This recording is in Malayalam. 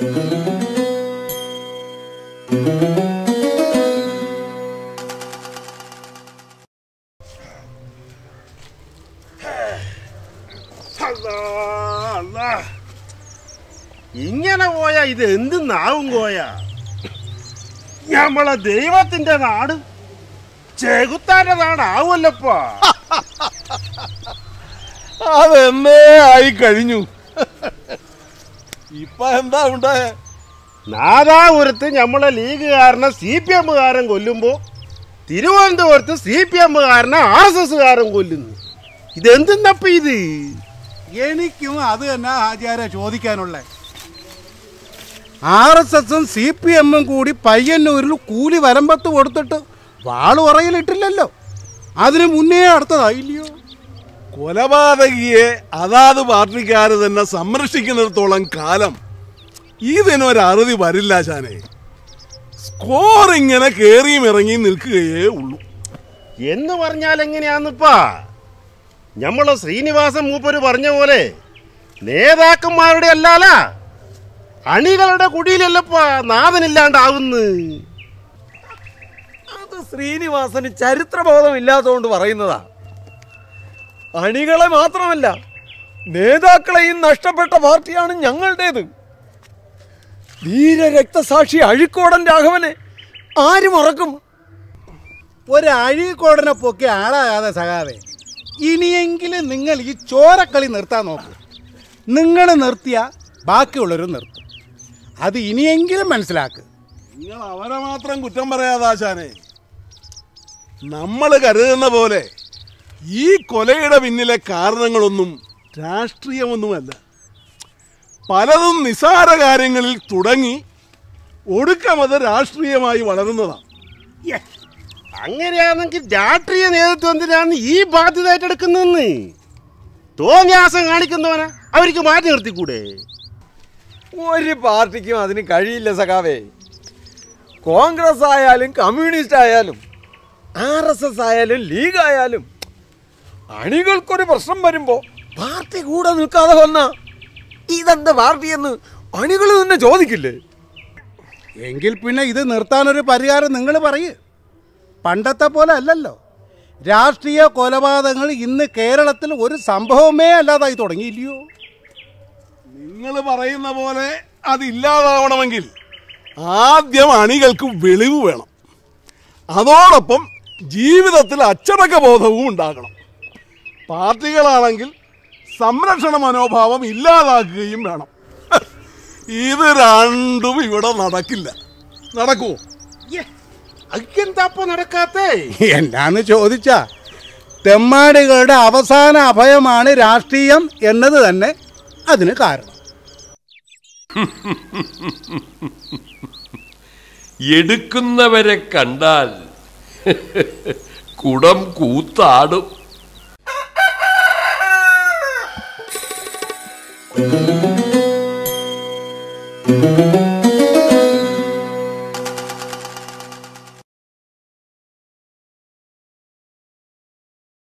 അല്ലാ, അല്ലാ. ഇങ്ങനെ പോയാ ഇത് എന്തെന്നാവും കോയ നമ്മളെ ദൈവത്തിന്റെ നാട് ചെകുത്താന്റെ നാടാവുമല്ലപ്പാ അതെന്നേ ആയി കഴിഞ്ഞു ഇപ്പൊ എന്താ ഉണ്ടായേ നാദാപുരത്ത് നമ്മളെ ലീഗുകാരനെ സി പി എമ്മുകാരൻ കൊല്ലുമ്പോ തിരുവനന്തപുരത്ത് സി പി എമ്മുകാരനെ ആർ എസ് എസ്സുകാരൻ കൊല്ലുന്നു ഇതെന്തെന്നപ്പ ഇത് എനിക്കും അത് തന്നെ ആചാര്യ ചോദിക്കാനുള്ള ആർ എസ് എസും സി പി എമ്മും കൂടി പയ്യന്നൂരിൽ കൂലി വരമ്പത്ത് കൊടുത്തിട്ട് വാള് ഉറയിലിട്ടില്ലല്ലോ അതിന് മുന്നേ അടുത്തതായില്ലയോ കൊലപാതകിയെ അതാത് പാർട്ടിക്കാർ തന്നെ സംരക്ഷിക്കുന്നിടത്തോളം കാലം ഇതിനൊരു അറുതി വരില്ല ശാനെ സ്കോർ ഇങ്ങനെ കേറിയും ഇറങ്ങിയും നിൽക്കുകയേ ഉള്ളൂ എന്ന് പറഞ്ഞാൽ എങ്ങനെയാന്നിപ്പാ നമ്മളെ ശ്രീനിവാസൻ മൂപ്പര് പറഞ്ഞ പോലെ നേതാക്കന്മാരുടെ അല്ലാല അണികളുടെ കുടിയിലല്ലപ്പാ നാഥനില്ലാണ്ടാവുന്ന് അത് ശ്രീനിവാസന് ചരിത്രബോധം ഇല്ലാത്തതുകൊണ്ട് പറയുന്നതാ അണികളെ മാത്രമല്ല നേതാക്കളെയും നഷ്ടപ്പെട്ട പാർട്ടിയാണ് ഞങ്ങളുടേത് വീരരക്തസാക്ഷി അഴിക്കോടൻ രാഘവനെ ആര് മറക്കും ഒരു അഴീക്കോടനെ പൊക്കി ആളാകാതെ സഖാവേ ഇനിയെങ്കിലും നിങ്ങൾ ഈ ചോരക്കളി നിർത്താൻ നോക്ക് നിങ്ങൾ നിർത്തിയ ബാക്കിയുള്ളവരും നിർത്തും അത് ഇനിയെങ്കിലും മനസ്സിലാക്ക് നിങ്ങൾ അവരെ മാത്രം കുറ്റം പറയാതാശാനെ നമ്മൾ കരുതുന്ന പോലെ ഈ കൊലയുടെ പിന്നിലെ കാരണങ്ങളൊന്നും രാഷ്ട്രീയമൊന്നുമല്ല പലതും നിസാര കാര്യങ്ങളിൽ തുടങ്ങി ഒടുക്കം അത് രാഷ്ട്രീയമായി വളരുന്നതാണ് യ്യേ, അങ്ങനെയാണെങ്കിൽ രാഷ്ട്രീയ നേതൃത്വം എന്തിനാണ് ഈ ബാധ്യത ഏറ്റെടുക്കുന്നതെന്ന് തോന്നിയാസം കാണിക്കുന്നവനെ അവർക്ക് മാറ്റി നിർത്തിക്കൂടെ ഒരു പാർട്ടിക്കും അതിന് കഴിയില്ല സഖാവേ കോൺഗ്രസ് ആയാലും കമ്മ്യൂണിസ്റ്റ് ആയാലും ആർ എസ് എസ് ആയാലും ലീഗ് ആയാലും അണികൾക്കൊരു പ്രശ്നം വരുമ്പോ പാർട്ടി കൂടെ നിൽക്കാതെ വന്ന ഇതെന്ത് പാർട്ടിയെന്ന് അണികൾ തന്നെ ചോദിക്കില്ലേ എങ്കിൽ പിന്നെ ഇത് നിർത്താനൊരു പരിഹാരം നിങ്ങൾ പറയ് പണ്ടത്തെ പോലെ അല്ലല്ലോ രാഷ്ട്രീയ കൊലപാതകങ്ങൾ ഇന്ന് കേരളത്തിൽ ഒരു സംഭവമേ അല്ലാതായി തുടങ്ങിയില്ലയോ നിങ്ങൾ പറയുന്ന പോലെ അതില്ലാതാവണമെങ്കിൽ ആദ്യം അണികൾക്ക് വെളിവ് വേണം അതോടൊപ്പം ജീവിതത്തിൽ അച്ചടക്ക ബോധവും ഉണ്ടാകണം പാർട്ടികളാണെങ്കിൽ സംരക്ഷണ മനോഭാവം ഇല്ലാതാക്കുകയും വേണം ഇത് രണ്ടും ഇവിടെ നടക്കില്ല നടക്കുമോ അതെന്താപ്പ നടക്കാത്തേ എന്നാന്ന് ചോദിച്ചാ തെമ്മാടികളുടെ അവസാന അഭയമാണ് രാഷ്ട്രീയം എന്നത് തന്നെ അതിന് കാരണം എടുക്കുന്നവരെ കണ്ടാൽ കുടം കൂത്താടും ആ